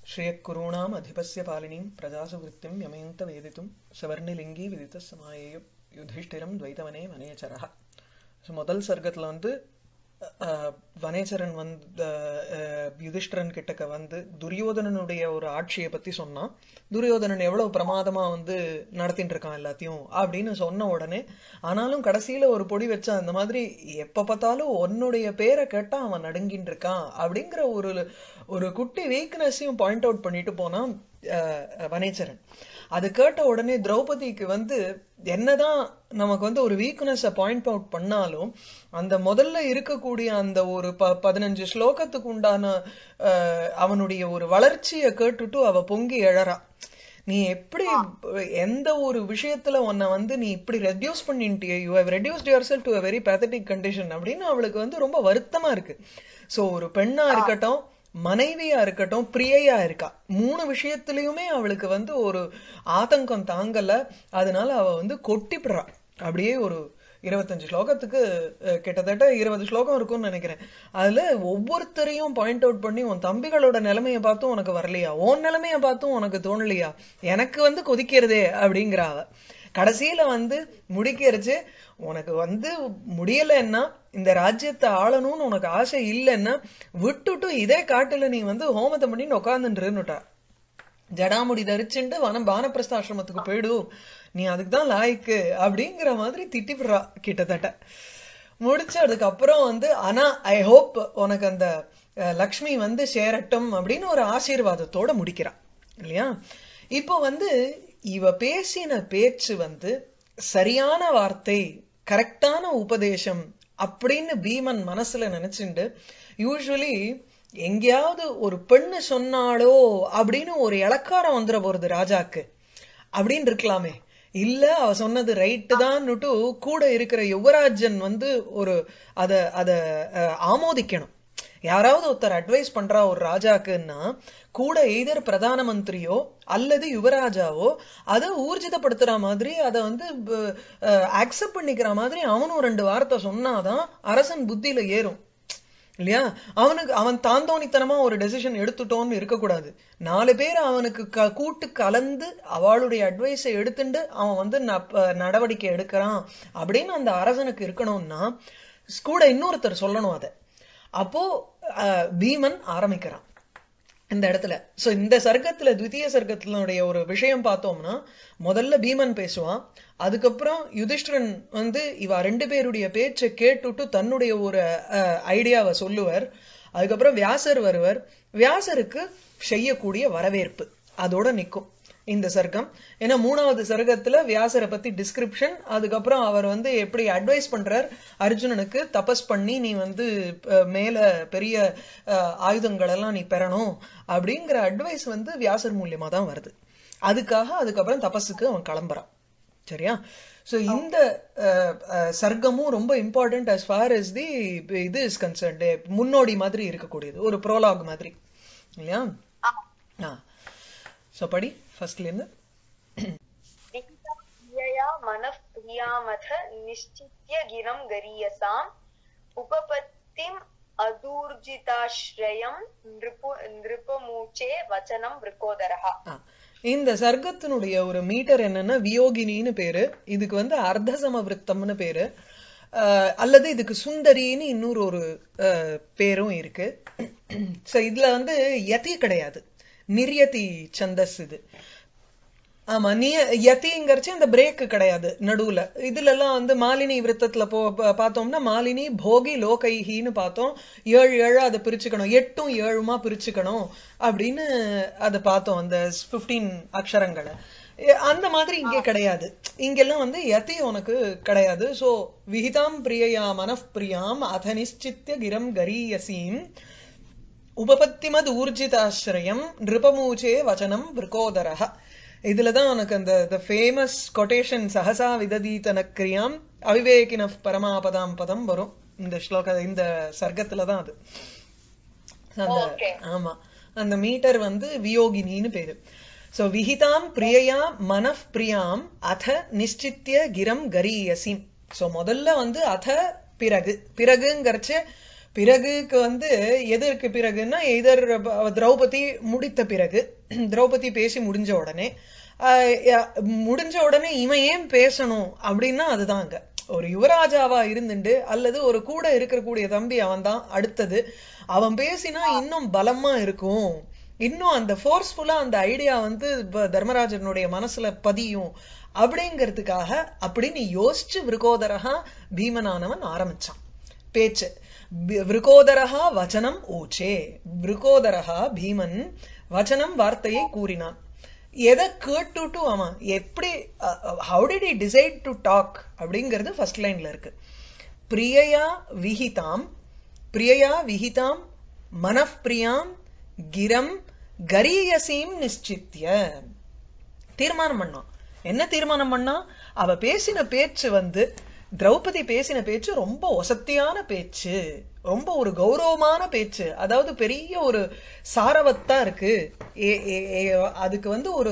श्रियःकुरूणाम् अधिपस्य पालिनीं प्रजासु वृत्तिं यमयन्त वेदितुं सवर्णिलिङ्गी विदितः समायेयु யுதிஷ்டிரம் துவைத்தவனே வனேச்சரஹ ஸோ முதல் சர்க்கத்தில் வந்து அஹ், வனேச்சரன் வந்து அஹ், யுதிஷ்டிரன் கிட்டக்க வந்து துரியோதனனுடைய ஒரு ஆட்சியை பத்தி சொன்னான் துரியோதனன் எவ்வளவு பிரமாதமா வந்து நடத்திட்டு இருக்கான் எல்லாத்தையும் அப்படின்னு சொன்ன உடனே ஆனாலும் கடைசியில ஒரு பொடி வச்ச அந்த மாதிரி எப்ப பார்த்தாலும் உன்னுடைய பேரை கேட்டா அவன் நடுங்கிட்டு இருக்கான் அப்படிங்கிற ஒரு ஒரு குட்டி வீக்னஸையும் பாயிண்ட் அவுட் பண்ணிட்டு போனான் அஹ், வனேச்சரன் அது கேட்ட உடனே திரௌபதிக்கு வந்து என்னதான் நமக்கு வந்து ஒரு வீக்னஸ பாயிண்ட் அவுட் பண்ணாலும் அந்த முதல்ல இருக்கக்கூடிய அந்த ஒரு ப பதினஞ்சு ஸ்லோகத்துக்கு உண்டான அஹ், அவனுடைய ஒரு வளர்ச்சியை கேட்டுட்டு அவ பொங்கி எழறா நீ எப்படி எந்த ஒரு விஷயத்துல உன்னை வந்து நீ இப்படி ரெடியூஸ் பண்ணிட்டியே you have reduced your self to a very pathetic condition அப்படின்னு அவளுக்கு வந்து ரொம்ப வருத்தமா இருக்கு சோ ஒரு பெண்ணா இருக்கட்டும் மனைவியா இருக்கட்டும் பிரியையா இருக்கா மூணு விஷயத்திலயுமே அவளுக்கு வந்து ஒரு ஆதங்கம் தாங்கல அதனால அவ வந்து கொட்டிப்படுறா அப்படியே ஒரு இருபத்தஞ்சு ஸ்லோகத்துக்கு அஹ், கிட்டத்தட்ட இருபது ஸ்லோகம் இருக்கும்னு நினைக்கிறேன் அதுல ஒவ்வொருத்தரையும் பாயிண்ட் அவுட் பண்ணி உன் தம்பிகளோட நிலைமைய பார்த்தும் உனக்கு வரலையா உன் நிலைமைய பார்த்தும் உனக்கு தோணலையா எனக்கு வந்து கொதிக்கிறதே அப்படிங்கிற அவ கடைசியில வந்து முடிக்கிறச்சு உனக்கு வந்து முடியலைன்னா இந்த ராஜ்யத்தை ஆளணும்னு உனக்கு ஆசை இல்லைன்னா விட்டுட்டு இதே காட்டுல நீ வந்து ஹோமத்தை பண்ணின்னு உட்காந்துருன்னுட்டா ஜடாமுடி தரிச்சுண்டு வனம் பானப்பிரஸ்தாசிரமத்துக்கு போயிடு நீ அதுக்கு தான் லாய்க்கு அப்படிங்கிற மாதிரி திட்டிவிடுறா கிட்டத்தட்ட முடிச்சு அதுக்கப்புறம் வந்து ஆனா ஐ ஹோப் உனக்கு அந்த அஹ், லக்ஷ்மி வந்து சேரட்டும் அப்படின்னு ஒரு ஆசீர்வாதத்தோட முடிக்கிறா இல்லையா இப்போ வந்து இவ பேசின பேச்சு வந்து சரியான வார்த்தை கரெக்டான உபதேசம் அப்படின்னு பீமன் மனசுல நினைச்சுண்டு யூஸ்வலி எங்கேயாவது ஒரு பெண்ணு சொன்னாளோ அப்படின்னு ஒரு இலக்காரம் வந்துட போறது ராஜாக்கு அப்படின்னு இருக்கலாமே இல்ல அவ சொன்னது ரைட்டு தான்னுட்டு கூட இருக்கிற யுவராஜன் வந்து ஒரு அத அத அஹ், ஆமோதிக்கணும் யாராவது ஒருத்தர் அட்வைஸ் பண்றா ஒரு ராஜாக்குன்னா கூட எய்தர் பிரதான மந்திரியோ அல்லது யுவராஜாவோ அதை ஊர்ஜிதப்படுத்துற மாதிரி அதை வந்து அக்செப்ட் பண்ணிக்கிற மாதிரி அவனும் ரெண்டு வார்த்தை சொன்னாதான் அரசன் புத்தியில ஏறும் இல்லையா அவனுக்கு அவன் தாந்தோணித்தனமா ஒரு டெசிஷன் எடுத்துட்டோன்னு இருக்கக்கூடாது நாலு பேர் அவனுக்கு க- கூட்டு கலந்து அவளுடைய அட்வைஸை எடுத்துட்டு அவன் வந்து ந- நடவடிக்கை எடுக்கிறான் அப்படின்னு அந்த அரசனுக்கு இருக்கணும்னா கூட இன்னொருத்தர் சொல்லணும் அதை அப்போ அஹ், பீமன் ஆரம்பிக்கிறான் இந்த இடத்துல சோ இந்த சர்க்கத்துல த்விதீய சர்க்கத்தினுடைய ஒரு விஷயம் பார்த்தோம்னா முதல்ல பீமன் பேசுவான் அதுக்கப்புறம் யுதிஷ்டிரன் வந்து இவ ரெண்டு பேருடைய பேச்சை கேட்டுட்டு தன்னுடைய ஒரு ஐடியாவை சொல்லுவார் அதுக்கப்புறம் வியாசர் வருவர் வியாசருக்கு செய்யக்கூடிய வரவேற்பு அதோட நிக்கும் இந்த சர்க்கம் ஏன்னா மூணாவது சர்க்கத்துல வியாசரை பத்தி டிஸ்கிரிப்ஷன் அதுக்கப்புறம் அவர் வந்து எப்படி அட்வைஸ் பண்றார் அர்ஜுனனுக்கு தபஸ் பண்ணி நீ வந்து அஹ், மேல பெரிய அஹ், ஆயுதங்கள் எல்லாம் நீ பெறணும் அப்படிங்கிற அட்வைஸ் வந்து வியாசர் மூலியமா தான் வருது அதுக்காக அதுக்கப்புறம் தபஸுக்கு அவன் கிளம்புறான் சரியா சோ இந்த அஹ், அஹ், சர்க்கமும் ரொம்ப important as far as the இது இஸ் கன்சர்ன்ட் முன்னோடி மாதிரி இருக்கக்கூடியது ஒரு ப்ரோலாக் மாதிரி இல்லையா ஆ சோ படி ஃபர்ஸ்ட்ல இருந்து विहिता प्रियया मनः प्रियामथ निश्चित्य गिरं गरीयसाम् उपपत्तिम् अदूर्जिताश्रयम् नृपु नृपमूचे वचनं वृकोदरः ஆ. இந்த சர்க்கத்தினுடைய ஒரு மீட்டர் என்னன்னா வியோகினின்னு பேரு இதுக்கு வந்து அர்த்தசம விருத்தம்னு பேரு அஹ், அல்லது இதுக்கு சுந்தரின்னு இன்னொரு ஒரு அஹ், பேரும் இருக்கு சோ இதுல வந்து யதி கிடையாது நிர்யதி சந்தஸ் இது ஆமா நீ யதிங்கிறச்சு அந்த பிரேக் கிடையாது நடுவுல இதுல எல்லாம் வந்து மாலினி விருத்தத்துல போ ப- பார்த்தோம்னா மாலினி போகி லோகைஹின்னு பார்த்தோம் ஏழு ஏழு அதை பிரிச்சுக்கணும் எட்டும் ஏழுமா பிரிச்சுக்கணும் அப்படின்னு அதை பார்த்தோம் அந்த 15 அக்ஷரங்களை எ- அந்த மாதிரி இங்க கிடையாது இங்கெல்லாம் வந்து யதி உனக்கு கிடையாது சோ விகிதாம் பிரியயா மனப்பிரியாம் அத நிச்சித்திய கிரம் கரீயசீம் உபபத்திமத் ஊர்ஜிதாசிரயம் நிருபமூச்சே வச்சனம் விருகோதரஹ இதுலதான் உனக்கு அந்த த ஃபேமஸ் கொட்டேஷன் சஹசா விததீதன கிரியாம் அவிவேகின பரமாபதாம் பதம் வரும் இந்த ஸ்லோக இந்த சர்க்கத்துல தான் அது அந்த Okay. ஆமா அந்த மீட்டர் வந்து வியோகினின்னு பேரு சோ விஹிதாம் பிரியயா மனப் பிரியாம் அத நிச்சித்திய கிரம் கரீயசிம் சோ முதல்ல வந்து அத பிறகு பிறகுங்கிறச்சு பிறகுக்கு வந்து எதற்கு பிறகுன்னா எதர் திரௌபதி முடித்த பிறகு திரௌபதி பேசி முடிஞ்ச உடனே ஆஹ் ய- முடிஞ்ச உடனே இவன் ஏன் பேசணும் அப்படின்னா அதுதான் அங்க ஒரு யுவராஜாவா இருந்துண்டு அல்லது ஒரு கூட இருக்கக்கூடிய தம்பி அவன் தான் அடுத்தது அவன் பேசினா இன்னும் பலமா இருக்கும் இன்னும் அந்த ஃபோர்ஸ்ஃபுல்லா அந்த ஐடியா வந்து இப்ப தர்மராஜனுடைய மனசுல பதியும் அப்படிங்கிறதுக்காக அப்படின்னு யோசிச்சு விருகோதரகா பீமனானவன் ஆரம்பிச்சான் பேச்சு பி- விருகோதரகா வச்சனம் ஊச்சே விருகோதரகா பீமன் வச்சனம் வார்த்தையை கூறினான் எதை கேட்டுட்டு அவன் எப்படி how did he decide to talk அப்படிங்கிறது ஃபர்ஸ்ட் லைன்ல இருக்கு பிரியயா விஹிதாம் பிரியயா விஹிதாம் மனப்பிரியாம் கிரம் கரீயசீம் நிச்சித்ய தீர்மானம் பண்ணான் என்ன தீர்மானம் பண்ணா அவ பேசின பேச்சு வந்து திரௌபதி பேசின பேச்சு ரொம்ப ஒசத்தியான பேச்சு ரொம்ப ஒரு கௌரவமான பேச்சு அதாவது பெரிய ஒரு சாரவத்தா இருக்கு ஏ- ஏ- ஏ- அதுக்கு வந்து ஒரு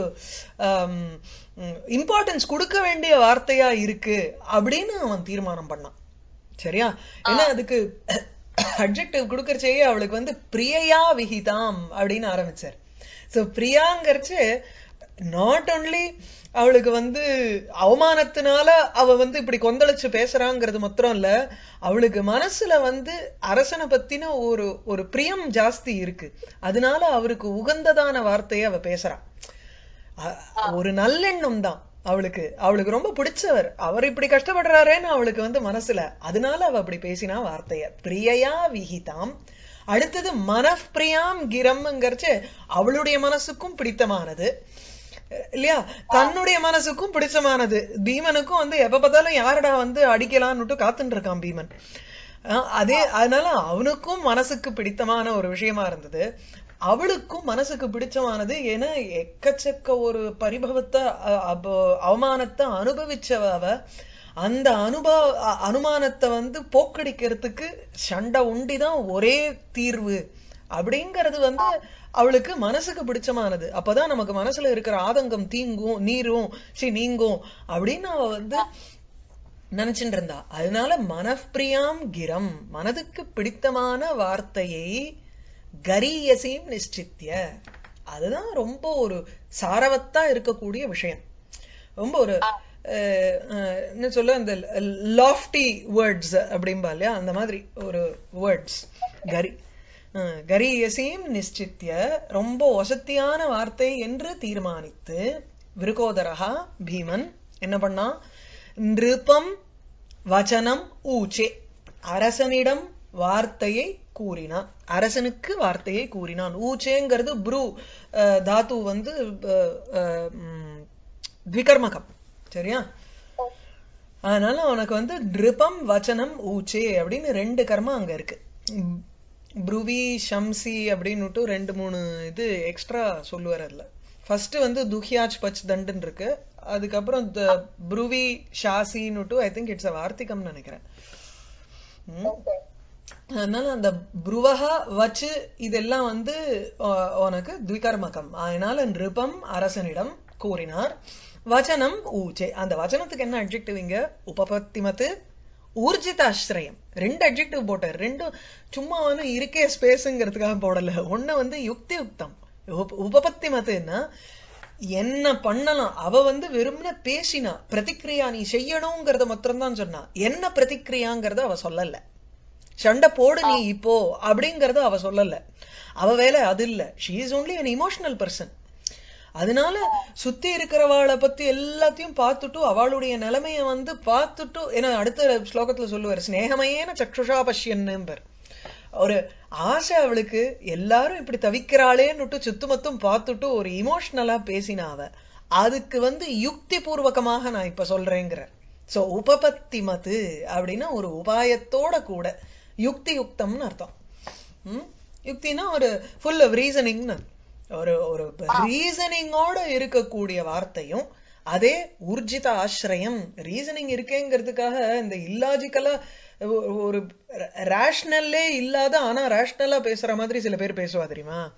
இம்பார்ட்டன்ஸ் கொடுக்க வேண்டிய வார்த்தையா இருக்கு அப்படின்னு அவன் தீர்மானம் பண்ணான் சரியா ஏன்னா அதுக்கு அட்ஜெக்டிவ் கொடுக்கறச்சேயே அவளுக்கு வந்து பிரியயா விகிதாம் அப்படின்னு ஆரம்பிச்சார் சோ பிரியாங்கிறச்சு நாட் ஒன்லி அவளுக்கு வந்து அவமானத்தினால அவ வந்து இப்படி கொந்தளிச்சு பேசுறாங்கிறது மாத்திரம் இல்ல அவளுக்கு மனசுல வந்து அரசனை பத்தின ஒரு ஒரு பிரியம் ஜாஸ்தி இருக்கு அதனால அவருக்கு உகந்ததான வார்த்தையை அவ பேசுறா அ- ஒரு நல்லெண்ணம் தான் அவளுக்கு அவளுக்கு ரொம்ப பிடிச்சவர் அவர் இப்படி கஷ்டப்படுறாரேன்னு அவளுக்கு வந்து மனசுல அதனால அவ அப்படி பேசினா வார்த்தைய பிரியயா விகிதாம் அடுத்தது மனப்பிரியாம் கிரம்ங்கிறச்சு அவளுடைய மனசுக்கும் பிடித்தமானது இல்லையா தன்னுடைய மனசுக்கும் பிடிச்சமானது பீமனுக்கும் வந்து எப்ப பார்த்தாலும் யாரடா வந்து அடிக்கலான்னுட்டு காத்துட்டு இருக்கான் பீமன் அஹ் அதே அதனால அவனுக்கும் மனசுக்கு பிடித்தமான ஒரு விஷயமா இருந்தது அவளுக்கும் மனசுக்கு பிடிச்சமானது ஏன்னா எக்கச்சக்க ஒரு பரிபவத்தை அ- அப- அவமானத்தை அனுபவிச்சவ அவ அந்த அனுபவ அ- அனுமானத்தை வந்து போக்கடிக்கிறதுக்கு சண்டை உண்டிதான் ஒரே தீர்வு அப்படிங்கிறது வந்து அவளுக்கு மனசுக்கு பிடிச்சமானது அப்பதான் நமக்கு மனசுல இருக்கிற ஆதங்கம் தீங்கும் நீரும் சி நீங்கும் அப்படின்னு அவ வந்து நினைச்சுட்டு இருந்தா அதனால மனப்பிரியாம் கிரம் மனதுக்கு பிடித்தமான வார்த்தையை கரியசீம் நிச்சித்ய அதுதான் ரொம்ப ஒரு சாரவத்தா இருக்கக்கூடிய விஷயம் ரொம்ப ஒரு அஹ், அஹ், என்ன சொல்ல அந்த லாஃப்டி வேர்ட்ஸ் அப்படிம்பா இல்லையா அந்த மாதிரி ஒரு வேர்ட்ஸ் கரி அஹ், கரியசீம் நிச்சித்ய ரொம்ப வசத்தியான வார்த்தை என்று தீர்மானித்து விருகோதரகா பீமன் என்ன பண்ணா நிருபம் வச்சனம் ஊச்சே அரசனிடம் வார்த்தையை கூறினான் அரசனுக்கு வார்த்தையை கூறினான் ஊச்சேங்கிறது ப்ரூ அஹ், தாத்து வந்து அஹ், அஹ், ம், த்விகர்மகம் சரியா அதனால அவனுக்கு வந்து நிருபம் வச்சனம் ஊச்சே அப்படின்னு ரெண்டு கர்மா அங்க இருக்கு ம், ப்ருவி ஷம்சி அப்படின்னுட்டு ரெண்டு மூணு இது எக்ஸ்ட்ரா சொல்லுவார் அதுல ஃபர்ஸ்ட் வந்து துஹியாச் பச் தண்டுன்னு இருக்கு அதுக்கப்புறம் த- ப்ருவி ஷாசின்னுட்டு ஐ திங்க் இட்ஸ் அ வார்த்திகம்னு நினைக்கிறேன் ம். Okay. அதனால அந்த புருவகா வச்சு இதெல்லாம் வந்து அஹ், உனக்கு த்விகர்மகம் அதனால நிருபம் அரசனிடம் கூறினார் வச்சனம் ஊச்சே அந்த வச்சனத்துக்கு என்ன அட்ஜெக்டிவ் இங்க உபபத்திமத்து ஊர்ஜித ஆசிரியம் ரெண்டு அட்ஜெக்டிவ் போட்டார் ரெண்டும் சும்மா வந்து இருக்கே ஸ்பேஸுங்கிறதுக்காக போடல ஒண்ணு வந்து யுக்தி யுக்தம் உப- உபபத்தி மத்துன்னா என்ன பண்ணலாம் அவ வந்து வெறும்ன பேசினா பிரதிக்ரியா நீ செய்யணுங்கிறத மாத்திரம்தான் சொன்னா என்ன பிரதிக்ரியாங்கிறத அவ சொல்லல சண்டை போடு நீ இப்போ அப்படிங்கறத அவ சொல்லல அவ வேலை அது இல்ல she is only an emotional person அதனால சுத்தி இருக்கிறவாளை பத்தி எல்லாத்தையும் பார்த்துட்டு அவளுடைய நிலைமைய வந்து பார்த்துட்டு ஏன்னா அடுத்த ஸ்லோகத்துல சொல்லுவார் ஸ்நேகமயேன சக்ஷுஷா பஷ்யன்னும்பர் ஒரு ஆசை அவளுக்கு எல்லாரும் இப்படி தவிக்கிறாளேன்னுட்டு சுத்துமத்தும் பார்த்துட்டு ஒரு இமோஷனலா பேசினா அவ அதுக்கு வந்து யுக்தி பூர்வகமாக நான் இப்ப சொல்றேங்கிற சோ உபபத்தி மது அப்படின்னா ஒரு உபாயத்தோட கூட யுக்தி யுக்தம்னு அர்த்தம் ம்? யுக்தினா ஒரு ஃபுல் ஆஃப் ரீசனிங்னு ஒரு ஒரு ரீசனிங்கோட இருக்கக்கூடிய வார்த்தையும் அதே ஊர்ஜித ஆசிரியம் ரீசனிங் இருக்கேங்கிறதுக்காக இந்த இல்லாஜிக்கலா ஒரு ரேஷனல்லே இல்லாத ஆனா ரேஷனலா பேசுற மாதிரி சில பேர் பேசுவா தெரியுமா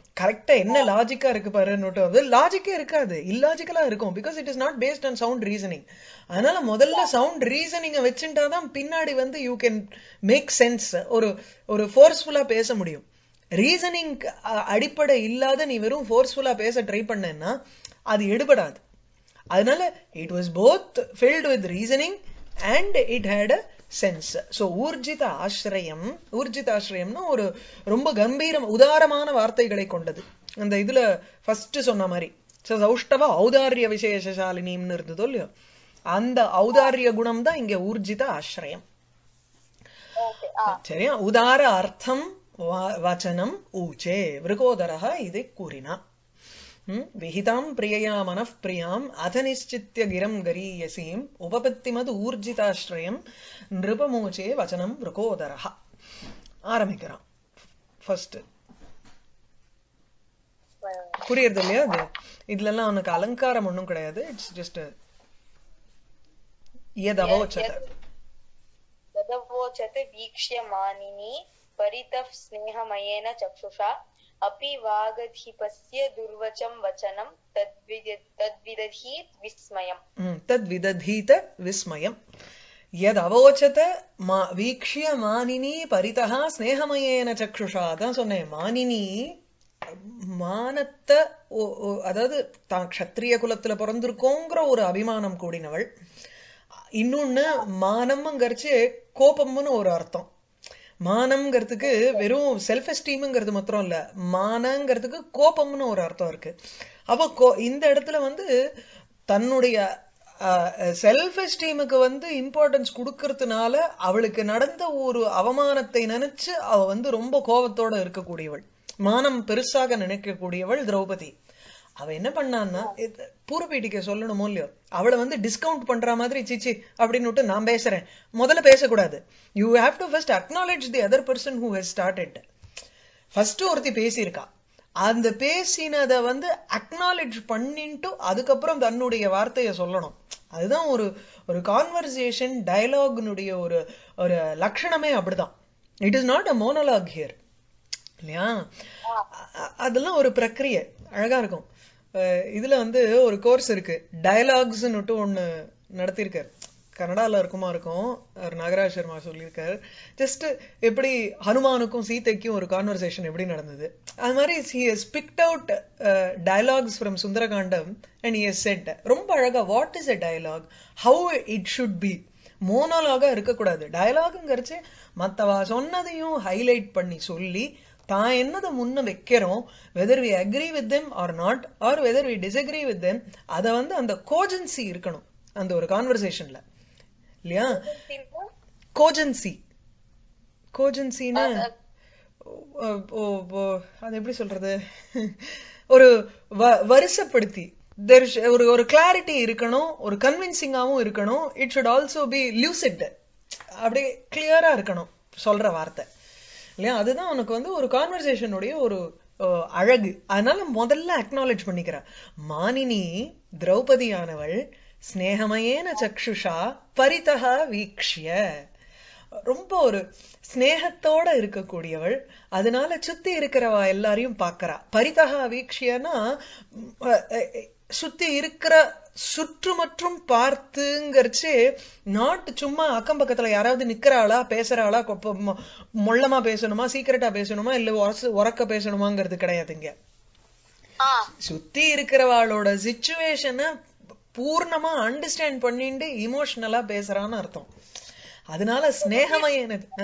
கரெக்டா என்ன லாஜிக்கா இருக்கு பாருன்னு அது லாஜிக்கே இருக்காது இல்லாஜிக்கலா இருக்கும் because it is not based on sound reasoning அதனால முதல்ல சவுண்ட் ரீசனிங்க வச்சுட்டாதான் பின்னாடி வந்து யூ கேன் மேக் சென்ஸ் ஒரு ஒரு ஃபோர்ஸ்ஃபுல்லா பேச முடியும் ரீசனிங் அடிப்படை இல்லாத நீ வெறும் ஃபோர்ஸ்ஃபுல்லா பேச ட்ரை பண்ணேன்னா அது எடுபடாது அதனால it was both filled with reasoning and it had a sense so ஊர்ஜித ஆசிரியம் ஊர்ஜித ஆசிரியம்னா ஒரு ரொம்ப கம்பீரம் உதாரமான வார்த்தைகளை கொண்டது அந்த இதுல ஃபர்ஸ்ட் சொன்ன மாதிரி ஸோ சௌஷ்டவ ஔதாரிய விசேஷசாலினின்னு இருந்ததோ இல்லையோ அந்த ஔதாரிய குணம் தான் இங்க ஊர்ஜித ஆசிரியம் ஓகே ஆ சரியா உதார அர்த்தம் வா- வச்சனம் ஊச்சே விருகோதரः இதை கூறினா ம், விஹிதாம் பிரியயா மனః பிரியாம் அத நிச்சித்ய கிரம் கரீயசீம் உபபத்திமது ஊர்ஜிதாஸ்ரயம் நிருபமோச்சே வச்சனம் விருகோதரः ஆரம்பிக்கிறான் ஃபர்ஸ்ட் புரியுறது இல்லையா அது இதுல எல்லாம் அவனுக்கு அலங்காரம் ஒண்ணும் கிடையாது இட்ஸ் ஜஸ்ட் எதவோச்சத यदवोचत् वीक्ष्य मानिनी परितः स्नेहमयेन चक्षुषा अपि वागधिपस्य दुर्वचं वचनं तद्विद तद्विदधीत् विस्मयम् ம், தத் விததீத விஸ்மயம் யத் அவோச்சத மா வீக்ஷிய மானினி பரிதா ஸ்நேகமயேன சக்ஷுஷா தான் சொன்னேன் மானினி மானத்தை ஓ- ஓ- அதாவது தான் க்ஷத்ரிய குலத்துல பிறந்திருக்கோங்கிற ஒரு அபிமானம் கூடினவள் இன்னொன்னு மானம்ங்கிறச்சு கோபம்னு ஒரு அர்த்தம் மானம்ங்கிறதுக்கு வெறும் செல்ஃப் எஸ்டீம்ங்கிறது மாத்திரம் இல்ல மானங்கிறதுக்கு கோபம்னு ஒரு அர்த்தம் இருக்கு அப்போ கோ- இந்த இடத்துல வந்து தன்னுடைய செல்ஃப் எஸ்டீமுக்கு வந்து இம்பார்ட்டன்ஸ் கொடுக்கறதுனால அவளுக்கு நடந்த ஒரு அவமானத்தை நினைச்சு அவ வந்து ரொம்ப கோபத்தோட இருக்கக்கூடியவள் மானம் பெருசாக நினைக்கக்கூடியவள் திரௌபதி அவ என்ன பண்ணான்னா இது பூர்வபீட்டிக்க சொல்லணுமோ இல்லையோ அவளை வந்து டிஸ்கவுண்ட் பண்ற மாதிரி சிச்சி அப்படின்னு நான் பேசுறேன் முதல்ல பேசக்கூடாது you have to first acknowledge the other person who has started first ஒருத்தி பேசியிருக்கா அந்த பேசினதை வந்து அக்னாலேஜ் பண்ணிட்டு அதுக்கப்புறம் தன்னுடைய வார்த்தையை சொல்லணும் அதுதான் ஒரு ஒரு கான்வர்சேஷன் டயலாக்னுடைய ஒரு ஒரு லட்சணமே அப்படிதான் it is not a monologue here இல்லையா அ- அதெல்லாம் ஒரு பிரக்கிரியை அழகா இருக்கும் அஹ் இதுல வந்து ஒரு கோர்ஸ் இருக்கு டயலாக்ஸ்னுட்டு ஒண்ணு நடத்தியிருக்காரு கனடால இருக்குமா இருக்கும் அவர் நாகராஜ் சர்மா சொல்லியிருக்காரு ஜஸ்ட் எப்படி ஹனுமானுக்கும் சீதைக்கும் ஒரு கான்வர்சேஷன் எப்படி நடந்தது அது மாதிரி he has picked out dialogues from Sundarakandam and he has said ரொம்ப அழகா what is a dialogue how it should be மோனோலாகா இருக்கக்கூடாது டயலாகுங்கிறச்சு மத்தவா சொன்னதையும் ஹைலைட் பண்ணி சொல்லி தான் என்னதை முன்ன வைக்கிறோம் whether we agree with them or not or whether we disagree with them அதை வந்து அந்த கோஜன்சி இருக்கணும் அந்த ஒரு கான்வர்சேஷன்ல இல்லையா கோஜன்சி கோஜன்சின்னா அது எப்படி சொல்றது ஒரு வ- வரிசைப்படுத்தி there is- ஒரு ஒரு கிளாரிட்டி இருக்கணும் ஒரு கன்வின்சிங்காவும் இருக்கணும் it should also be lucid அப்படியே கிளியரா இருக்கணும் சொல்ற வார்த்தை இல்லையா அதுதான் உனக்கு வந்து ஒரு கான்வர்சேஷனுடைய ஒரு அஹ், அழகு அதனால முதல்ல அக்னாலேஜ் பண்ணிக்கிறா மானினி திரௌபதியானவள் ஸ்நேகமயேன சக்ஷுஷா பரிதா வீக்ஷ்ய ரொம்ப ஒரு ஸ்நேகத்தோட இருக்கக்கூடியவள் அதனால சுத்தி இருக்கிறவா எல்லாரையும் பார்க்கறா பரிதகா வீக்ஷியனா ம், அஹ், அஹ், சுத்தி இருக்கிற சுற்றுமற்றும் பார்த்துங்கிறச்சு நாட் சும்மா அக்கம் பக்கத்துல யாராவது நிக்கிறாளா பேசுறாளா கொப்ப- மொ- மொள்ளமா பேசணுமா சீக்கிரட்டா பேசணுமா இல்ல உரசு உறக்க பேசணுமாங்கிறது கிடையாதுங்க ஆ சுத்தி இருக்கிறவாளோட சிச்சுவேஷனை பூர்ணமா அண்டர்ஸ்டாண்ட் பண்ணிட்டு இமோஷனலா பேசுறான்னு அர்த்தம் அதனால ஸ்நேகமயனது ஆ?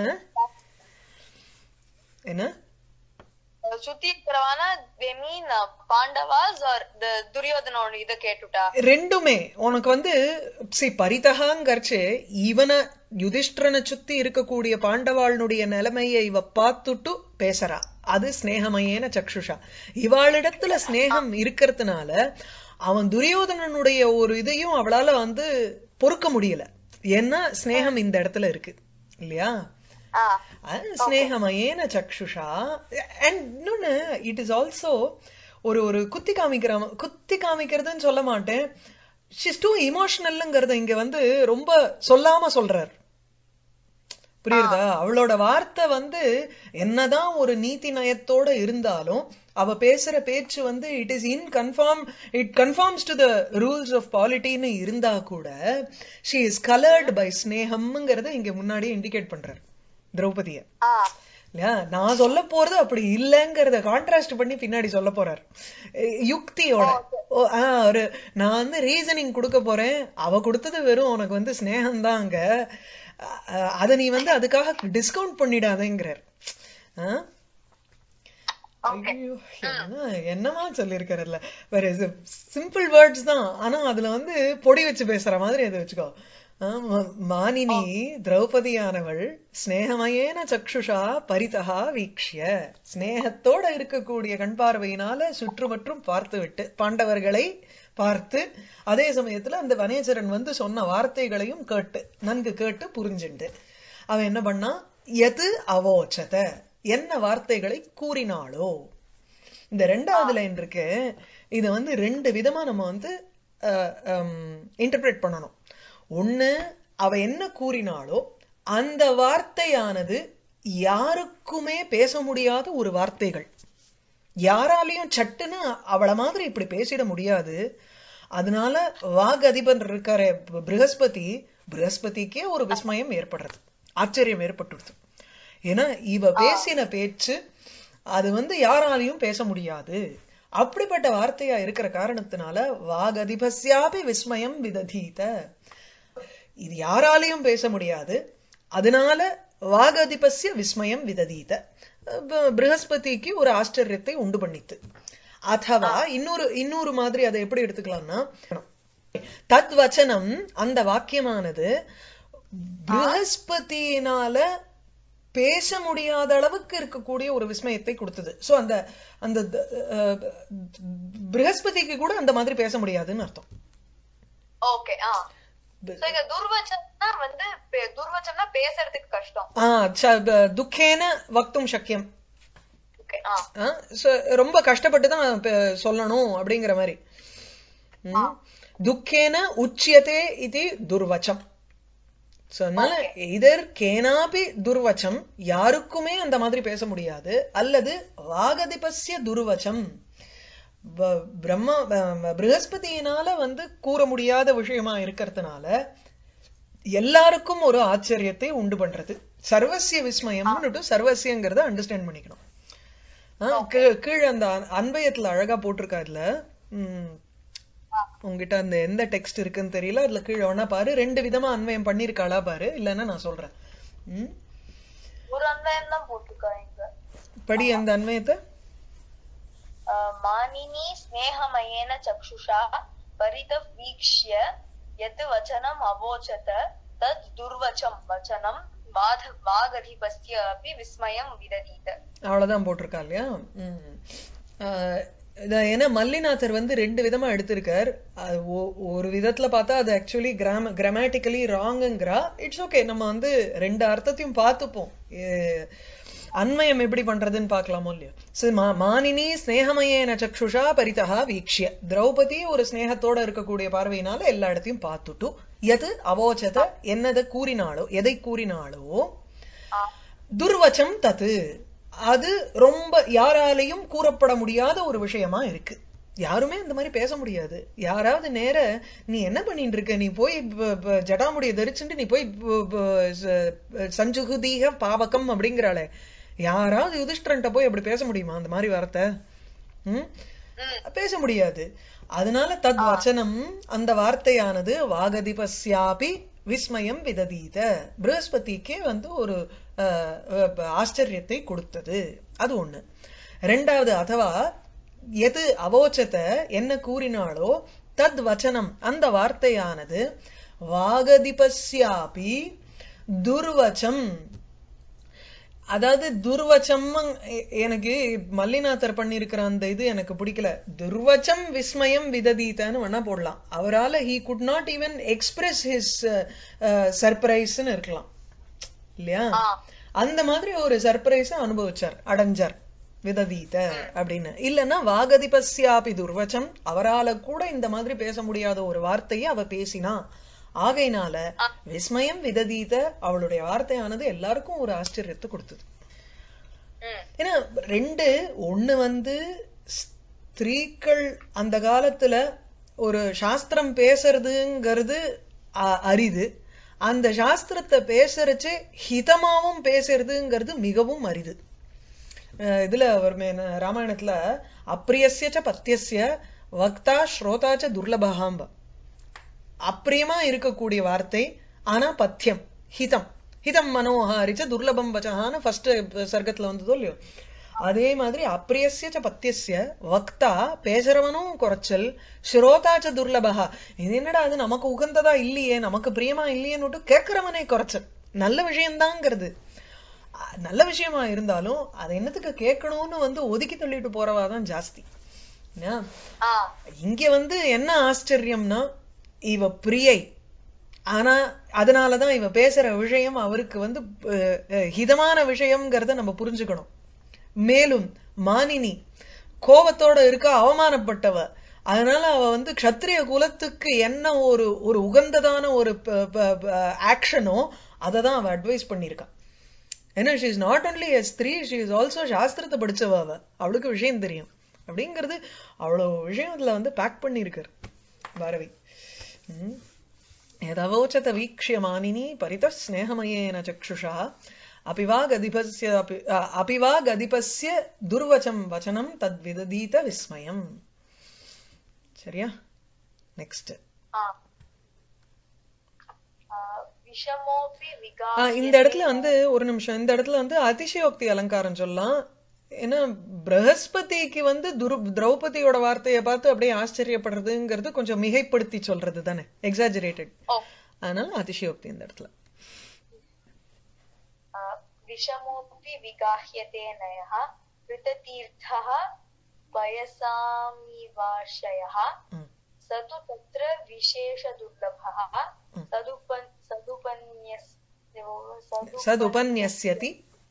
என்ன சுத்தி இருக்கிறவானா they mean uh, Pandavas or the துரியோதனோட இத கேட்டுட்டா ரெண்டுமே உனக்கு வந்து சி பரிதகாங்கர்ச்சு இவனை யுதிஷ்டரனை சுத்தி இருக்கக்கூடிய பாண்டவாளுடைய நிலைமையை இவ பார்த்துட்டு பேசுறா அது ஸ்நேகமயேன சக்ஷுஷா இவாளிடத்துல ஸ்நேகம் இருக்கிறதுனால அவன் துரியோதனனுடைய ஒரு இதையும் அவளால வந்து பொறுக்க முடியல ஏன்னா ஸ்நேகம் இந்த இடத்துல இருக்கு இல்லையா ஆ அது ஸ்நேகமயேன சக்ஷுஷா அண்ட் இன்னொன்னு இட் இஸ் ஆல்சோ ஒரு ஒரு குத்தி காமிக்கிற குத்தி காமிக்கிறதுன்னு சொல்ல மாட்டேன் ஷிஸ் டூ இமோஷனல்ங்கிறத இங்க வந்து ரொம்ப சொல்லாம சொல்றார் புரியுதா அவளோட வார்த்தை வந்து என்னதான் ஒரு நீதி நயத்தோட இருந்தாலும் அவ பேசுற பேச்சு வந்து it is in conform it conforms to the rules of பாலிட்டின்னு இருந்தா கூட ஷி இஸ் கலர்ட் பை ஸ்னேகம்ங்கிறத இங்க முன்னாடியே இண்டிகேட் பண்றாரு திரௌபதிய ஆ இல்லையா நான் சொல்ல போறது அப்படி இல்லைங்கிறத கான்ட்ராஸ்ட் பண்ணி பின்னாடி சொல்ல போறார் அஹ் யுக்தியோட ஓ, ஆ, ஒரு நான் வந்து ரீசனிங் கொடுக்க போறேன் அவ கொடுத்தது வெறும் உனக்கு வந்து ஸ்னேகம் தான் அங்க அஹ், அத நீ வந்து அதுக்காக டிஸ்கவுண்ட் பண்ணிடாதேங்கிறார் ஆ? ஐயோ, என்ன என்னமா சொல்லியிருக்காருல்ல வேற சிம்பிள் வேர்ட்ஸ் தான் ஆனா அதுல வந்து பொடி வச்சு பேசுற மாதிரி அதை வச்சுக்கோ ஆ, ம- மானினி திரௌபதியானவள் ஸ்னேகமயேன சக்ஷுஷா பரிதகா வீக்ஷ்ய ஸ்னேகத்தோட இருக்கக்கூடிய கண் பார்வையினால சுற்றுமற்றும் பார்த்து விட்டு பாண்டவர்களை பார்த்து அதே சமயத்துல அந்த வனேச்சரன் வந்து சொன்ன வார்த்தைகளையும் கேட்டு நன்கு கேட்டு புரிஞ்சுண்டு அவன் என்ன பண்ணா எது அவோச்சத என்ன வார்த்தைகளை கூறினாளோ இந்த ரெண்டாவது லைன் இருக்கு இது வந்து ரெண்டு விதமா நம்ம வந்து இன்டர்பிரேட் பண்ணணும் ஒண்ணு அவ என்ன கூறினாளோ அந்த வார்த்தையானது யாருக்குமே பேச முடியாத ஒரு வார்த்தைகள் யாராலையும் சட்டுன்னு அவள மாதிரி இப்படி பேசிட முடியாது அதனால வாக் அதிபன் இருக்காரே ப- ப்ரஹஸ்பதி ப்ரஹஸ்பதிக்கே ஒரு விஸ்மயம் ஏற்படுறது ஆச்சரியம் ஏற்பட்டுடுது ஏன்னா இவ பேசின பேச்சு அது வந்து யாராலையும் பேச முடியாது அப்படிப்பட்ட வார்த்தையா இருக்கிற காரணத்தினால வாகதிபஸ்யாபி விஸ்மயம் விததீத இது யாராலையும் பேச முடியாது அதனால வாகதிபஸ்ய விஸ்மயம் விததீத ப- ப்ரஹஸ்பதிக்கு ஒரு ஆச்சரியத்தை உண்டு பண்ணித்து அதவா இன்னொரு இன்னொரு மாதிரி அதை எப்படி எடுத்துக்கலாம்னா தத் வச்சனம் அந்த வாக்கியமானது ப்ரஹஸ்பதியினால பேச முடியாத அளவுக்கு இருக்கக்கூடிய ஒரு விஸ்மயத்தை கொடுத்தது சோ அந்த அந்த த- அஹ், ப்ரஹஸ்பதிக்கு கூட அந்த மாதிரி பேச முடியாதுன்னு அர்த்தம் ஓகே ஆ So, இங்க துர்வச்சம்னா வந்து பே- துர்வச்சம்னா பேசுறதுக்கு கஷ்டம் ஆ, ச- ப- துக்கேன வக்தும் சக்கியம் ஓகே ஆ ஆ, so ரொம்ப கஷ்டப்பட்டு தான் ப- சொல்லணும் அப்படிங்கிற மாதிரி ம். துக்கேன உச்சியதே இது துர்வச்சம் So, அதனால இதர் கேனாபி துர்வச்சம் யாருக்குமே அந்த மாதிரி பேச முடியாது அல்லது வாகதிபஸ்ய துர்வச்சம் ப- பிரம்ம ப- ப்ரஹஸ்பதியினால வந்து கூற முடியாத விஷயமா இருக்கிறதுனால எல்லாருக்கும் ஒரு ஆச்சரியத்தை உண்டு பண்றது சர்வசிய விஸ்மயம்னுட்டு சர்வசியங்கிறத அண்டர்ஸ்டாண்ட் பண்ணிக்கணும் ஆ, கீ- கீழே அந்த அன்- அன்வயத்துல அழகா போட்டிருக்கா இதுல ம், உங்ககிட்ட அந்த எந்த டெக்ஸ்ட் இருக்குன்னு தெரியல அதுல கீழே வேணா பாரு ரெண்டு விதமா அன்வயம் பண்ணிருக்காளா பாரு இல்லன்னா நான் சொல்றேன் ம், ஒரு அன்வயம் தான் போட்டிருக்காங்க இங்க படி அந்த அன்வயத்தை அஹ், மானினி ஸ்நேகமயேன சக்ஷுஷா பரிதப் வீக்ஷ்ய யத் வச்சனம் அவோச்சத தத் துர்வச்சம் வச்சனம் வாத வாகதிபஸ்ய அப்படி விஸ்மயம் விததீத அவ்வளவுதான் போட்டிருக்கா இல்லையா ம். ஆஹ் இத ஏன்னா மல்லிநாதர் வந்து ரெண்டு விதமா எடுத்திருக்கார் அது ஒ- ஒரு விதத்துல பார்த்தா அது ஆக்சுவலி கிராம கிராமட்டிக்கலி ராங்குங்கிறா இட்ஸ் ஓகே நம்ம வந்து ரெண்டு அர்த்தத்தையும் பார்த்துப்போம் ஏ- அன்வயம் எப்படி பண்றதுன்னு பார்க்கலாமோ இல்லையோ சரி, மா மானினி ஸ்னேகமயேன சக்ஷுஷா பரிதா வீக்ஷ்ய திரௌபதி ஒரு ஸ்னேகத்தோட இருக்கக்கூடிய பார்வையினால எல்லா இடத்தையும் பார்த்துட்டு எது அவோச்சத என்னதை கூறினாளோ எதை கூறினாளோ துர்வச்சம் தது அது ரொம்ப யாராலையும் கூறப்பட முடியாத ஒரு விஷயமா இருக்கு யாருமே இந்த மாதிரி பேச முடியாது யாராவது நேர நீ என்ன பண்ணிட்டு இருக்க நீ போய் ப- ப- ஜடாமுடிய தரிச்சுட்டு நீ போய் ப- ப- ச- சஞ்சுகுதீக பாவகம் அப்படிங்கிறாளே யாராவது யுதிஷ்டரன்ட்ட போய் அப்படி பேச முடியுமா அந்த மாதிரி வார்த்தை ம் பேச முடியாது அதனால தத் வச்சனம் அந்த வார்த்தையானது வாகதிபஸ்யாபி விஸ்மயம் விததீத ப்ரஹஸ்பதிக்கே வந்து ஒரு அஹ், அஹ், ஆச்சரியத்தை கொடுத்தது அது ஒண்ணு ரெண்டாவது அதுவா எது அவோச்சத என்ன கூறினாளோ தத் வச்சனம் அந்த வார்த்தையானது வாகதிபஸ்யாபி துர்வச்சம் அதாவது துர்வச்சம் எனக்கு மல்லிநாதர் பண்ணிருக்கிற அந்த இது எனக்கு பிடிக்கல துர்வச்சம் விஸ்மயம் விததீதன்னு வேணா போடலாம் அவரால he could not even express his சர்ப்ரைஸ்ன்னு இருக்கலாம் இல்லையா அந்த மாதிரி ஒரு சர்ப்ரைஸ அனுபவிச்சார் அடைஞ்சார் விததீத அப்படின்னு இல்லைன்னா வாகதிபஸ்யாபி துர்வச்சம் அவரால கூட இந்த மாதிரி பேச முடியாத ஒரு வார்த்தையை அவ பேசினா ஆகையினால விஸ்மயம் விததீத அவளுடைய வார்த்தையானது எல்லாருக்கும் ஒரு ஆச்சரியத்தை கொடுத்தது ம் ஏன்னா ரெண்டு ஒண்ணு வந்து ஸ்திரீக்கள் அந்த காலத்துல ஒரு சாஸ்திரம் பேசுறதுங்கிறது அ- அரிது அந்த சாஸ்திரத்தை பேசுறச்சு ஹிதமாவும் பேசுறதுங்கிறது மிகவும் அரிது அஹ் இதுல வருமே என்ன, ராமாயணத்துல அப்பிரியஸ்ய ச பத்தியஸ்ய வக்தா ஸ்ரோதா ச துர்லபகாம்ப அப்பிரியமா இருக்கக்கூடிய வார்த்தை ஆனா பத்தியம் ஹிதம் ஹிதம் மனோஹாரிச்ச துர்லபம் வச்சகான்னு ஃபர்ஸ்ட் சர்க்கத்துல வந்ததோ இல்லையோ அதே மாதிரி அப்பிரியஸ்ய ச பத்தியஸ்ய வக்தா பேசுறவனும் குறைச்சல் ஸ்ரோதாச்ச துர்லபகா இது என்னடா அது நமக்கு உகந்ததா இல்லையே நமக்கு பிரியமா இல்லையேன்னு கேட்கிறவனே குறைச்சல் நல்ல விஷயம்தாங்கிறது அஹ் நல்ல விஷயமா இருந்தாலும் அதை என்னத்துக்கு கேட்கணும்னு வந்து ஒதுக்கி தள்ளிட்டு போறவா தான் ஜாஸ்தி என்ன? ஆ இங்க வந்து என்ன ஆச்சரியம்னா இவ பிரியை ஆனா அதனாலதான் இவ பேசுற விஷயம் அவருக்கு வந்து அஹ், அஹ், ஹிதமான விஷயம்ங்கிறத நம்ம புரிஞ்சுக்கணும் மேலும் மானினி கோபத்தோட இருக்க அவமானப்பட்டவ அதனால அவ வந்து க்ஷத்ரிய குலத்துக்கு என்ன ஒரு ஒரு உகந்ததான ஒரு ஆக்ஷனோ அதை தான் அவ அட்வைஸ் பண்ணியிருக்கா ஏன்னா she is not only a ஸ்திரீ ஷி இஸ் ஆல்சோ சாஸ்திரத்தை படிச்சவ அவ அவளுக்கு விஷயம் தெரியும் அப்படிங்கிறது அவ்வளோ விஷயம் இதுல வந்து பேக் பண்ணியிருக்காரு பாரவி ம். यदवोचत वीक्ष्य मानिनी परितः स्नेहमयेन चक्षुषा अपि वा गदिपस्य अपि अ, अपि वा गदिपस्य दुर्वचं वचनं तद्विदधीत विस्मयम् சரியா நெக்ஸ்ட் ஆ ஆ, விஷமோபி ஆ, விகா இந்த இடத்துல வந்து ஒரு நிமிஷம் இந்த இடத்துல வந்து அதிசயோக்தி அலங்காரம் சொல்லலாம் ஏன்னா பிரகஸ்பதிக்கு வந்து துரு திரௌபதியோட வார்த்தையை பார்த்து அப்படியே ஆச்சரியப்படுறதுங்கிறது கொஞ்சம் மிகைப்படுத்தி சொல்றது தானே எக்ஸாஜரேட்டட் ஓ அதனால அதிசயோக்தி இந்த இடத்துல आ, विषमोऽपि विगाह्यते नयः ऋततीर्थः वयसामिवाशयः ம். स तु तत्र विशेषदुर्लभः सदुपन् सदुपन्यस् सदुपन्यसि சதுபன்யஸ்யதி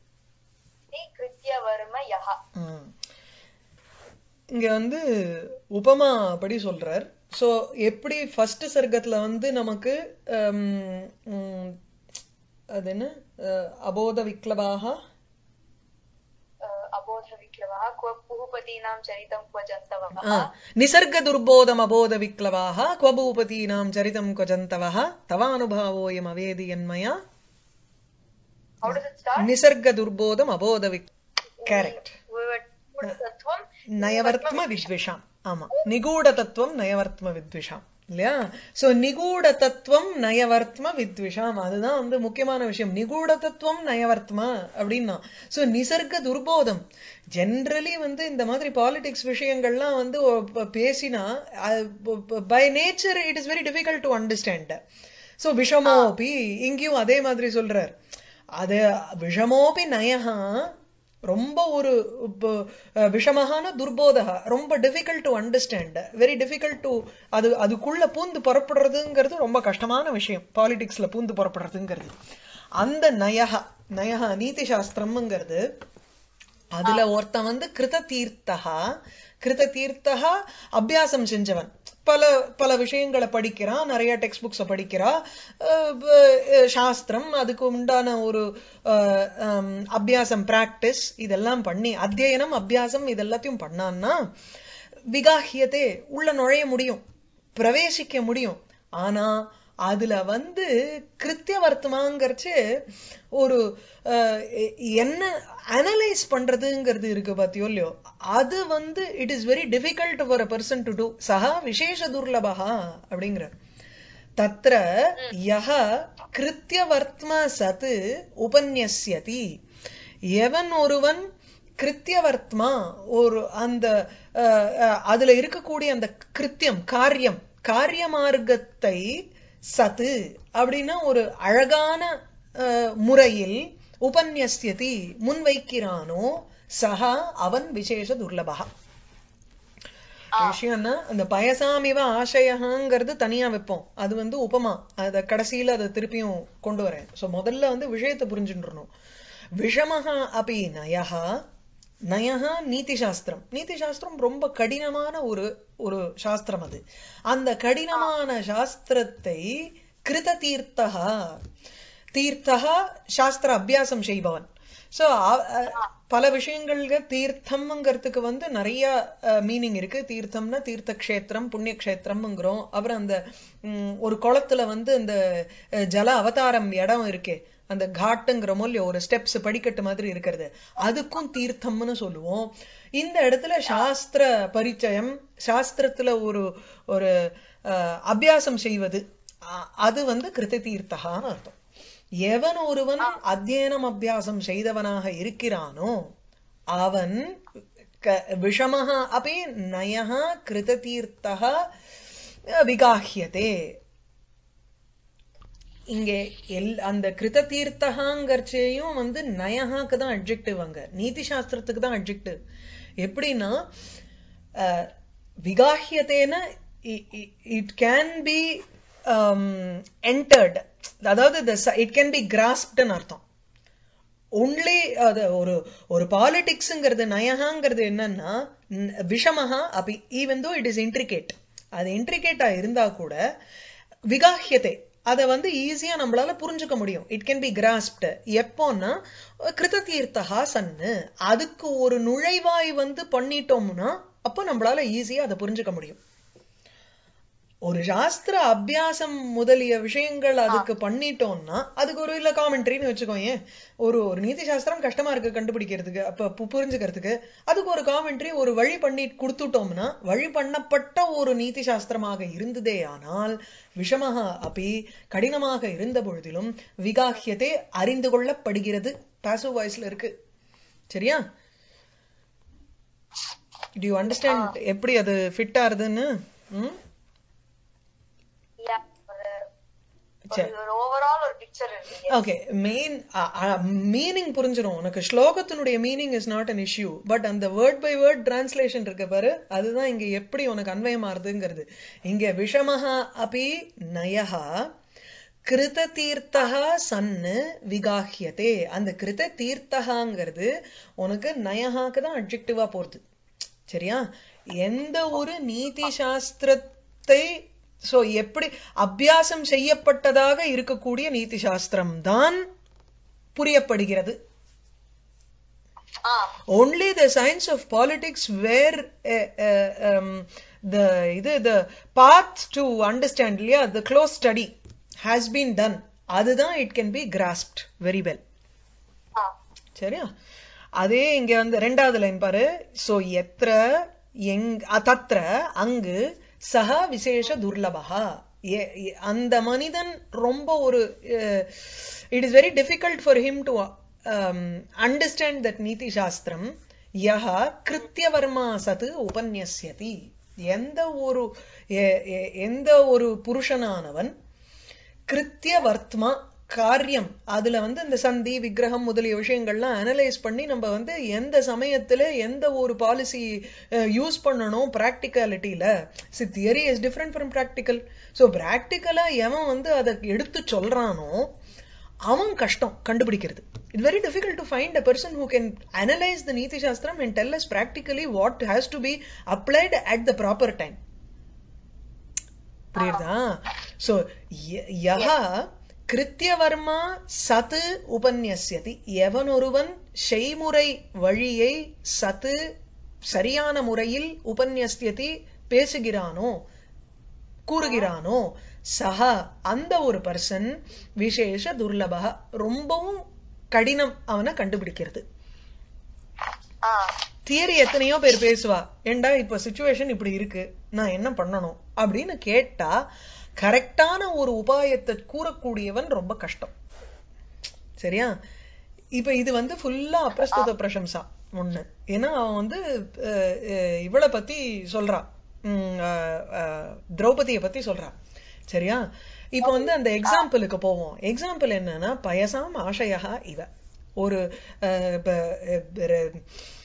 कृत्यवर्म यः ம். இங்க வந்து உபமா படி சொல்றார் சோ எப்படி ஃபர்ஸ்ட் சர்க்கத்துல வந்து நமக்கு ஹம், ம், அது என்ன அஹ், அபோத விக்லபாக अ, अबोधविक्लवः क्व पुहुपतीनां चरितं क्व जन्तवः நிசர்க துர்போதம் அபோத விக்லவாக குவபூபதீனாம் சரிதம் கொஜந்தவः தவானுபாவோயம் அவேதி என்மயா How does it start? நிசர்க துர்போதம் அபோத விக் கரெக்ட் தத்துவம் நயவர்த்ம வித்விஷாம் ஆமா நிகூட தத்துவம் நயவர்த்ம வித்விஷாம் இல்லையா சோ நிகூட தத்துவம் நயவர்த்ம வித்விஷாம் அதுதான் வந்து முக்கியமான விஷயம் நிகூட தத்துவம் நயவர்த்ம அப்படின்னா சோ நிசர்க துர்போதம் ஜென்ரலி வந்து இந்த மாதிரி பாலிடிக்ஸ் விஷயங்கள்லாம் வந்து ஒ- ப- பேசினா by nature it is very difficult to understand so விஷமோபி இங்கேயும் அதே மாதிரி சொல்றார் அது விஷமோபி நயஹா ரொம்ப ஒரு இப்போ, அஹ், விஷமகான துர்போதகா ரொம்ப difficult to understand very difficult to அது அதுக்குள்ள பூந்து புறப்படுறதுங்கிறது ரொம்ப கஷ்டமான விஷயம் பாலிடிக்ஸ்ல பூந்து புறப்படுறதுங்கிறது அந்த நயஹா நயஹா நீதி சாஸ்திரம்ங்கிறது அதுல ஒருத்தன் வந்து கிருத தீர்த்தகா கிருத தீர்த்தகா அபியாசம் செஞ்சவன் பல பல விஷயங்களை படிக்கிறான் நிறைய டெக்ஸ்ட் புக்ஸை படிக்கிறான் அஹ் ப- அஹ் சாஸ்திரம் அதுக்கு உண்டான ஒரு அஹ், ஹம், அபியாசம் பிராக்டிஸ் இதெல்லாம் பண்ணி அத்தியனம் அபியாசம் இதெல்லாத்தையும் பண்ணான்னா விகாஹியத்தே உள்ள நுழைய முடியும் பிரவேசிக்க முடியும் ஆனா அதுல வந்து கிருத்திய வர்த்தமாங்கிறச்சு ஒரு அஹ், எ- என்ன அனலைஸ் பண்றதுங்கிறது இருக்கு பாத்தியோ இல்லையோ அது வந்து it is very difficult for a person to do சஹா விசேஷ துர்லபகா அப்படிங்கிற தத்ர யஹ கிருத்தியவர்த்ம சத் உபன்யஸ்யதி எவன் ஒருவன் கிருத்தியவர்த்மா ஒரு அந்த அஹ், அஹ், அதுல இருக்கக்கூடிய அந்த கிருத்தியம் காரியம் காரிய மார்க்கத்தை சத்து அப்படின்னா ஒரு அழகான அஹ், முறையில் உபன்யஸ்யதி முன்வைக்கிறானோ சஹா அவன் விசேஷ துர்லபகா விஷயம்னா அந்த பயசாமிவ ஆசையகாங்கிறது தனியா வைப்போம் அது வந்து உபமா அத கடைசியில அதை திருப்பியும் கொண்டு வரேன் சோ முதல்ல வந்து விஷயத்தை புரிஞ்சுட்டுறணும் விஷமஹா அப்படி நயஹா நயஹா நீதி சாஸ்திரம் நீதி சாஸ்திரம் ரொம்ப கடினமான ஒரு ஒரு சாஸ்திரம் அது அந்த கடினமான சாஸ்திரத்தை கிருத தீர்த்தகா தீர்த்தகா சாஸ்திர அபியாசம் செய்பவன் சோ பல விஷயங்கள்ல தீர்த்தம்ங்கிறதுக்கு வந்து நிறைய மீனிங் இருக்கு தீர்த்தம்னா தீர்த்த கஷேத்திரம் புண்ணிய கஷேத்திரம்ங்கிறோம் அப்புறம் அந்த ம், ஒரு குளத்துல வந்து இந்த அஹ், ஜல அவதாரம் இடம் இருக்கே அந்த காட்டுங்கிறமோ இல்லையோ ஒரு ஸ்டெப்ஸ் படிக்கட்டு மாதிரி இருக்கிறது அதுக்கும் தீர்த்தம்னு சொல்லுவோம் இந்த இடத்துல சாஸ்திர பரிச்சயம் சாஸ்திரத்துல ஒரு ஒரு அஹ், அபியாசம் செய்வது அ- அது வந்து கிருத தீர்த்தகான்னு அர்த்தம் எவன் ஒருவன் அத்தியனம் அபியாசம் செய்தவனாக இருக்கிறானோ அவன் க- விஷமः अपि நயः கிருததீர்த்தः விகாஹ்யதே இங்கே எல் அந்த கிருத தீர்த்தகாங்கிறச்சையும் வந்து நயஹாக்கு தான் அட்ஜெக்டிவ் அங்க நீதி சாஸ்திரத்துக்கு தான் அட்ஜெக்டிவ் எப்படின்னா அஹ், விகாஹ்யத்தேன இட் கேன் பி என்டர்ட் அதாவது இட் கேன் பி கிராஸ்ப்டுன்னு அர்த்தம் ஒன்லி அது ஒரு ஒரு பாலிடிக்ஸ்ங்கிறது நயகாங்கிறது என்னன்னா ந- விஷமஹா அப்படி even though it is intricate அது இன்ட்ரிகேட்டா இருந்தா கூட விகாஹ்யத்தை அதை வந்து ஈஸியா நம்மளால புரிஞ்சுக்க முடியும் இட் கேன் பி கிராஸ்ப்டு எப்போன்னா கிருத தீர்த்தகா சன்னு அதுக்கு ஒரு நுழைவாய் வந்து பண்ணிட்டோம்னா அப்போ நம்மளால ஈஸியா அதை புரிஞ்சுக்க முடியும் ஒரு சாஸ்திர அபியாசம் முதலிய விஷயங்கள் அதுக்கு பண்ணிட்டோம்னா அதுக்கு ஒரு இல்ல காமெண்ட்ரின்னு வச்சுக்கோங்க ஒரு ஒரு நீதி சாஸ்திரம் கஷ்டமா இருக்கு கண்டுபிடிக்கிறதுக்கு அப்ப பு- புரிஞ்சுக்கிறதுக்கு அதுக்கு ஒரு காமெண்ட்ரி ஒரு வழி பண்ணி கொடுத்துட்டோம்னா வழி பண்ணப்பட்ட ஒரு நீதி சாஸ்திரமாக இருந்ததே ஆனால் விஷமக அப்படி கடினமாக இருந்த பொழுதிலும் விகாஹ்யத்தை அறிந்து கொள்ளப்படுகிறது பாசிவ் வாய்ஸ்ல இருக்கு சரியா டு யூ அண்டர்ஸ்டாண்ட் எப்படி அது ஃபிட் ஆறுதுன்னு ம் Yeah, ஒரு- சரி. ஒரு ஓவரால் ஒரு பிக்சர் இருக்கு ஓகே மெயின் மீனிங் புரிஞ்சிடும் உனக்கு ஸ்லோகத்தினுடைய meaning is not an issue but அந்த வேர்ட் பை வேர்ட் டிரான்ஸ்லேஷன் இருக்க பாரு அதுதான் இங்க எப்படி உனக்கு அன்வயமாறுதுங்கிறது இங்க விஷமஹா அபி நயஹா கிருத தீர்த்தகா சன்னு விகாஹ்யதே அந்த கிருத தீர்த்தகாங்கிறது உனக்கு நயஹாக்கு தான் அட்ஜெக்டிவா போறது சரியா எந்த ஒரு நீதி சாஸ்திரத்தை சோ எப்படி அபியாசம் செய்யப்பட்டதாக இருக்கக்கூடிய நீதி சாஸ்திரம் தான் புரியப்படுகிறது ஆ only the science of politics where uh, uh, um, the இது the path to understand இல்லையா the close study has been done அதுதான் it can be grasped very well ஆ சரியா அதே இங்க வந்து ரெண்டாவது லைன் பாரு சோ எத்திர எங் தத்ர அங்கு சக விசேஷ துர்லபகா எ- எ- அந்த மனிதன் ரொம்ப ஒரு it is very difficult for him to understand that நீதி சாஸ்திரம் யஹ கிருத்தியவர்மா சத்து உபன்யஸ்யதி எந்த ஒரு எ- எ- எந்த ஒரு புருஷனானவன் கிருத்திய வர்த்மா காரியம் அதுல வந்து இந்த சந்தி விக்கிரகம் முதலிய விஷயங்கள்லாம் அனலைஸ் பண்ணி நம்ம வந்து எந்த சமயத்துல எந்த ஒரு பாலிசி யூஸ் பண்ணணும் ப்ராக்டிகாலிட்டியில see theory is different from practical so ப்ராக்டிக்கலா எவன் வந்து அதை எடுத்து சொல்றானோ அவன் கஷ்டம் கண்டுபிடிக்கிறது it very difficult to find a person who can analyse the நீதி சாஸ்திரம் and tell us practically what has to be applied at the proper time புரியுதா சோ யஹ கிருத்தியவர்மா சத்து உபன்யஸ்யதி எவன் ஒருவன் செய்முறை வழியை சத்து சரியான முறையில் உபன்யஸ்யதி பேசுகிறானோ கூறுகிறானோ சஹ அந்த ஒரு பர்சன் விசேஷ துர்லபக ரொம்பவும் கடினம் அவனை கண்டுபிடிக்கிறது ஆ தியரி எத்தனையோ பேர் பேசுவா ஏண்டா இப்ப சுச்சுவேஷன் இப்படி இருக்கு நான் என்ன பண்ணணும் அப்படின்னு கேட்டா கரெக்டான ஒரு உபாயத்தை கூறக்கூடியவன் ரொம்ப கஷ்டம் சரியா இப்ப இது வந்து ஃபுல்லா அப்பிரஸ்துத பிரசம்சா ஒண்ணு ஏன்னா அவன் வந்து அஹ், அஹ், இவளை பத்தி சொல்றா உம், அஹ், அஹ், திரௌபதியை பத்தி சொல்றா சரியா இப்ப வந்து அந்த எக்ஸாம்பிளுக்கு போவோம் எக்ஸாம்பிள் என்னன்னா பயசாம் ஆசையா இவ ஒரு அஹ், இப்ப, அஹ்,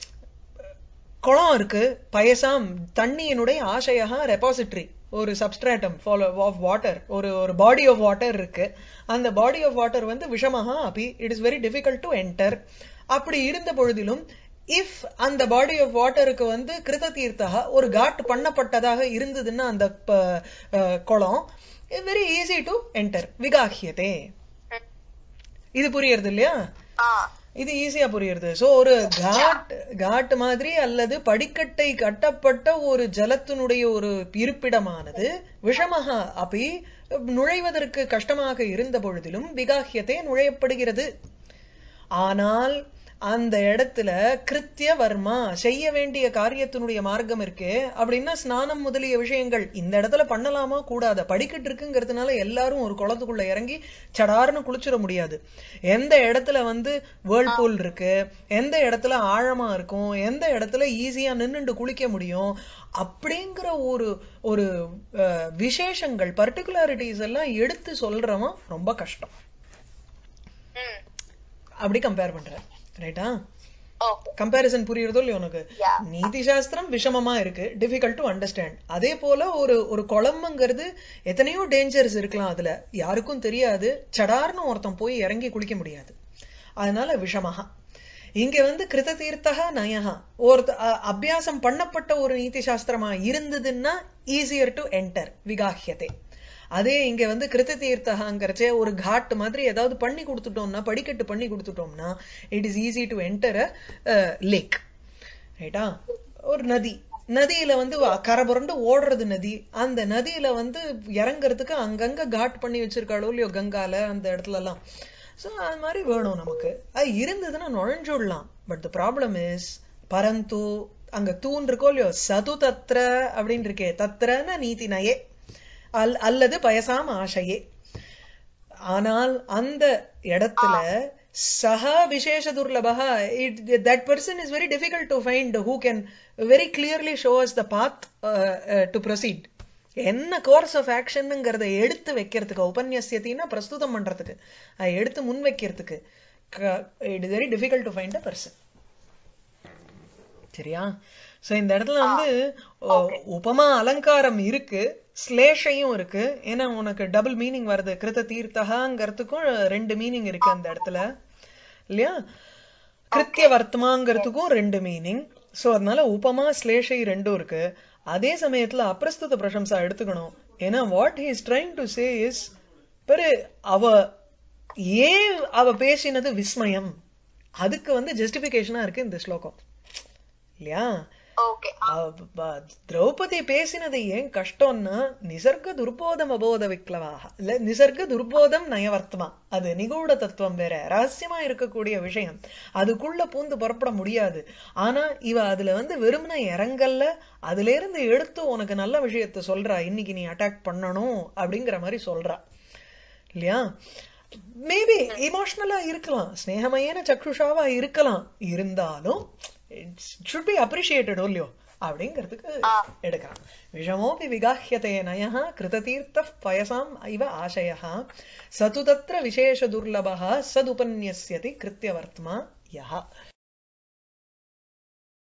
குளம் இருக்கு பயசாம் தண்ணியினுடைய ஆசையாக ரெபாசிட்டரி ஒரு சப்ஸ்ட்ராட்டம் ஃபாலோ ஆஃப் வாட்டர் ஒரு ஒரு பாடி ஆஃப் வாட்டர் இருக்கு அந்த பாடி ஆஃப் வாட்டர் வந்து விஷமஹா அப்படி it is very difficult to enter அப்படி இருந்த பொழுதிலும் இஃப் அந்த பாடி ஆஃப் வாட்டருக்கு வந்து கிருத தீர்த்தா ஒரு காட் பண்ணப்பட்டதாக இருந்ததுன்னா அந்த ப- அஹ், குளம் வெரி ஈஸி டு என்டர் விகாஹியதே இது புரியுறது இல்லையா ஆ இது ஈஸியா புரியுறது சோ ஒரு காட் காட் மாதிரி அல்லது படிக்கட்டை கட்டப்பட்ட ஒரு ஜலத்தினுடைய ஒரு இருப்பிடமானது விஷமஹா அப்படி நுழைவதற்கு கஷ்டமாக இருந்த பொழுதிலும் விகாஹியத்தை நுழையப்படுகிறது ஆனால் அந்த இடத்துல கிருத்திய வர்மா செய்ய வேண்டிய காரியத்தினுடைய மார்க்கம் இருக்கு அப்படின்னா ஸ்நானம் முதலிய விஷயங்கள் இந்த இடத்துல பண்ணலாமா கூடாத படிக்கட்டு இருக்குங்கிறதுனால எல்லாரும் ஒரு குளத்துக்குள்ள இறங்கி சடார்னு குளிச்சிட முடியாது எந்த இடத்துல வந்து வேர்ல்பூல் இருக்கு எந்த இடத்துல ஆழமா இருக்கும் எந்த இடத்துல ஈஸியா நின்னுண்டு குளிக்க முடியும் அப்படிங்கிற ஒரு ஒரு அஹ், விசேஷங்கள் பர்டிகுலாரிட்டிஸ் எல்லாம் எடுத்து சொல்றவன் ரொம்ப கஷ்டம் ம் அப்படி கம்பேர் பண்ற ரைட்டா ஓகே கம்பேரிசன் புரியுறதோ இல்லையோ உனக்கு Yeah. நீதி சாஸ்திரம் விஷமமா இருக்கு டிஃபிகல்ட் டு அண்டர்ஸ்டாண்ட் அதே போல ஒரு ஒரு குளம்புங்கிறது எத்தனையோ டேஞ்சர்ஸ் இருக்கலாம் அதுல யாருக்கும் தெரியாது சடார்னு ஒருத்தன் போய் இறங்கி குளிக்க முடியாது அதனால விஷமஹா இங்க வந்து கிருத தீர்த்தகா நயஹா ஒரு அபியாசம் பண்ணப்பட்ட ஒரு நீதி சாஸ்திரமா இருந்ததுன்னா ஈஸியர் டு என்டர் விகாஹியதே அதே இங்க வந்து கிருத்த தீர்த்தகாங்கிறச்சே ஒரு காட் மாதிரி ஏதாவது பண்ணி கொடுத்துட்டோம்னா படிக்கட்டு பண்ணி கொடுத்துட்டோம்னா it is easy to enter a lake ரைட்டா ஒரு நதி நதியில வந்து வ- கரை புரண்டு ஓடுறது நதி அந்த நதியில வந்து இறங்குறதுக்கு அங்கங்க காட் பண்ணி வச்சிருக்காளோ இல்லையோ கங்கால அந்த இடத்துல எல்லாம் சோ அது மாதிரி வேணும் நமக்கு அது இருந்ததுன்னா நுழைஞ்சுடலாம் பட் த ப்ராப்ளம் இஸ் பரந்து அங்க தூண் இருக்கோ இல்லையோ சது தத்ர அப்படின்னு இருக்கே தத்ரன நீதி நயே அல் அல்லது பயசாம் ஆசையே ஆனால் அந்த இடத்துல சஹா விசேஷ துர்லபா it that person is very difficult to find who can very clearly show us the path to proceed என்ன கோர்ஸ் ஆஃப் ஆக்ஷனுங்கிறத எடுத்து வைக்கிறதுக்கு உபன்யசியத்தின்னா பிரஸ்துதம் பண்றதுக்கு அதை எடுத்து முன் வைக்கிறதுக்கு it is very difficult to find a person சரியா சோ இந்த இடத்துல வந்து ஓ, உபமா அலங்காரம் இருக்கு ஸ்லேஷையும் இருக்கு ஏன்னா உனக்கு டபுள் மீனிங் வருது கிருத தீர்த்தகாங்கிறதுக்கும் ரெண்டு மீனிங் இருக்கு அந்த இடத்துல இல்லையா கிருத்திய வர்த்தமாங்கிறதுக்கும் ரெண்டு மீனிங் சோ அதனால உபமா ஸ்லேஷை ரெண்டும் இருக்கு அதே சமயத்துல அப்பிரஸ்துத பிரசம்சா எடுத்துக்கணும் ஏன்னா what he is trying to say is பெரு அவ ஏன் அவ பேசினது விஸ்மயம் அதுக்கு வந்து ஜஸ்டிபிகேஷனா இருக்கு இந்த ஸ்லோகம் இல்லையா ஓகே அவ- ப- திரௌபதி பேசினது ஏன் கஷ்டம்னா நிசர்க துர்போதம் அபோத விக்லவாக இல்ல நிசர்க துர்போதம் நயவர்த்தமா அது நிகூட தத்துவம் வேற ரகசியமா இருக்கக்கூடிய விஷயம் அதுக்குள்ள பூந்து புறப்பட முடியாது ஆனா இவ அதுல வந்து வெறுமனே இறங்கல்ல அதுல இருந்து எடுத்து உனக்கு நல்ல விஷயத்த சொல்றா இன்னைக்கு நீ அட்டாக் பண்ணணும் அப்படிங்கிற மாதிரி சொல்றா இல்லையா மேபி இமோஷனலா இருக்கலாம் ஸ்னேகமயன சக்ஷுஷாவா இருக்கலாம் இருந்தாலும் ஷுட் பி அப்ரிஷியேட்டட் இல்லையோ அப்படிங்கிறதுக்கு எடுக்கலாம் விஷமோபி விகாஹ்யதே நயः கிருததீர்த்தः பயசாம் இவ ஆசயः சது தத்ர விசேஷ துர்லபः சதுபன்யஸ்யதி கிருத்தியவர்த்மா யः